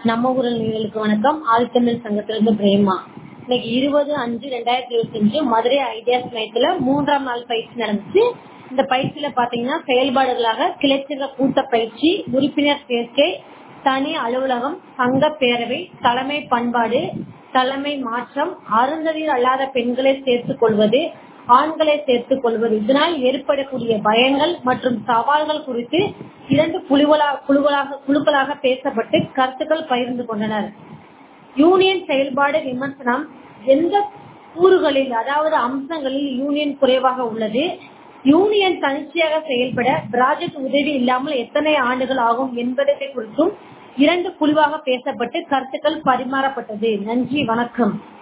நம்ம ஊரல் நேயர்களுக்கு வணக்கம் ஆழ்த்தமிழ் சங்கத்திலிருந்து பிரேமா இன்னைக்கு இருபது அஞ்சு ரெண்டாயிரத்தி இருபத்தி அஞ்சு மதுரை ஐடியாஸ் மையத்துல மூன்றாம் நாள் பயிற்சி நடந்துச்சு இந்த பயிற்சியில பாத்தீங்கன்னா செயல்பாடுகளாக கிளைச்சங்க கூட்ட பயிற்சி உறுப்பினர் சேர்க்கை தனி அலுவலகம் சங்க பேரவை தலைமை பண்பாடு தலைமை மாற்றம் அருந்ததியர் அல்லாத பெண்களை சேர்த்துக் கொள்வது ஆண்களை சேர்த்துக் கொள்வது இதனால் ஏற்படக்கூடிய பயங்கள் மற்றும் சவால்கள் குறித்து இரண்டு குழுக்களாக குழுக்களாக பேசப்பட்டு கருத்துக்கள் பகிர்ந்து கொண்டனர் யூனியன் செயல்பாடு விமர்சனம் எந்த கூறுகளில் அதாவது அம்சங்களில் யூனியன் குறைவாக உள்ளது யூனியன் தனிச்சையாக செயல்பட ப்ராஜெக்ட் உதவி இல்லாமல் எத்தனை ஆண்டுகள் ஆகும் என்பதை குறித்தும் இரண்டு குழுவாக பேசப்பட்டு கருத்துக்கள் பரிமாறப்பட்டது நன்றி வணக்கம்